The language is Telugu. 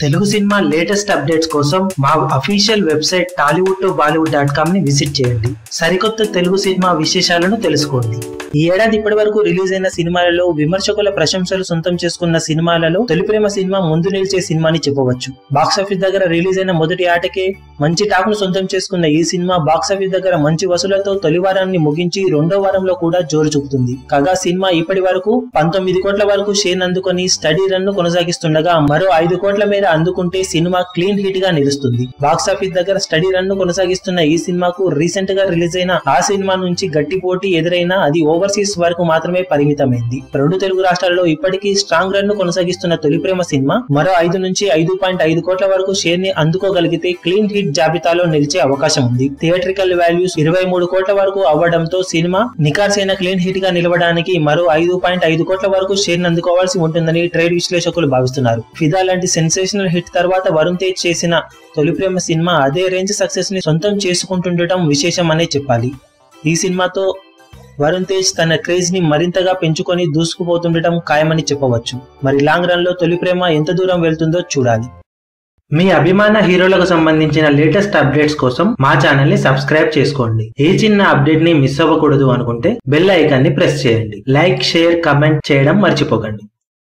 తెలుగు సినిమా లేటెస్ట్ అప్డేట్స్ కోసం మా official website Tollywood to Bollywood dot com ని విజిట్ చేయండి సరికొత్త తెలుగు సినిమా విశేషాలను తెలుసుకోండి ఈ ఏడాది ఇప్పటి వరకు రిలీజ్ అయిన సినిమాలలో విమర్శకుల ప్రశంసలు సొంతం చేసుకున్న సినిమాలలో తొలి ప్రేమ సినిమా ముందు నిలిచే సినిమా అని చెప్పవచ్చు బాక్సాఫీస్ దగ్గర రిలీజ్ అయిన మొదటి ఆటకే మంచి టాకును సొంతం చేసుకున్న ఈ సినిమా బాక్సాఫీస్ దగ్గర మంచి వసూలతో తొలి వారాన్ని ముగించి రెండో వారంలో కూడా జోరు చూపుతుంది కాగా సినిమా ఇప్పటి వరకు పంతొమ్మిది కోట్ల వరకు షేర్ అందుకొని స్టడీ రన్ ను కొనసాగిస్తుండగా మరో ఐదు కోట్ల మేర అందుకుంటే సినిమా క్లీన్ హిట్ గా నిలుస్తుంది బాక్సాఫీస్ దగ్గర స్టడీ రన్ ను కొనసాగిస్తున్న ఈ సినిమాకు రీసెంట్ గా రిలీజ్ అయిన ఆ సినిమా నుంచి గట్టి పోటీ ఎదురైనా అది ఓవర్సీస్ వరకు మాత్రమే పరిమితమైంది రెండు తెలుగు రాష్ట్రాల్లో ఇప్పటికీ స్ట్రాంగ్ రన్ ను కొనసాగిస్తున్న తొలి ప్రేమ సినిమా మరో ఐదు నుంచి ఐదు పాయింట్ ఐదు కోట్ల వరకు షేర్ ని అందుకోగలిగితే క్లీన్ హిట్ జాబితాలో నిలిచే అవకాశం ఉంది థియేట్రికల్ వాల్యూస్ ఇరవై మూడు కోట్ల వరకు అవ్వడంతో సినిమా నికార్సైన క్లీన్ హిట్ గా నిలవడానికి మరో ఐదు పాయింట్ ఐదు కోట్ల వరకు షేర్ అందుకోవాల్సి ఉంటుందని ట్రేడ్ విశ్లేషకులు భావిస్తున్నారు ఫిదా లాంటి సెన్సేషనల్ హిట్ తర్వాత వరుణ్ తేజ్ చేసిన తొలి ప్రేమ సినిమా అదే రేంజ్ సక్సెస్ ని సొంతం చేసుకుంటుండటం విశేషం అనే చెప్పాలి ఈ సినిమాతో వరుణ్ తేజ్ తన క్రేజ్ ని మరింతగా పెంచుకొని దూసుకుపోతుండటం ఖాయమని చెప్పవచ్చు మరి లాంగ్ రన్ లో తొలి ప్రేమ ఎంత దూరం వెళ్తుందో చూడాలి మీ అభిమాన హీరోలకు సంబంధించిన లేటెస్ట్ అప్డేట్స్ కోసం మా ఛానల్ ని సబ్స్క్రైబ్ చేసుకోండి ఏ చిన్న అప్డేట్ ని మిస్ అవ్వకూడదు అనుకుంటే బెల్ ఐకాన్ ని ప్రెస్ చేయండి లైక్ షేర్ కమెంట్ చేయడం మర్చిపోకండి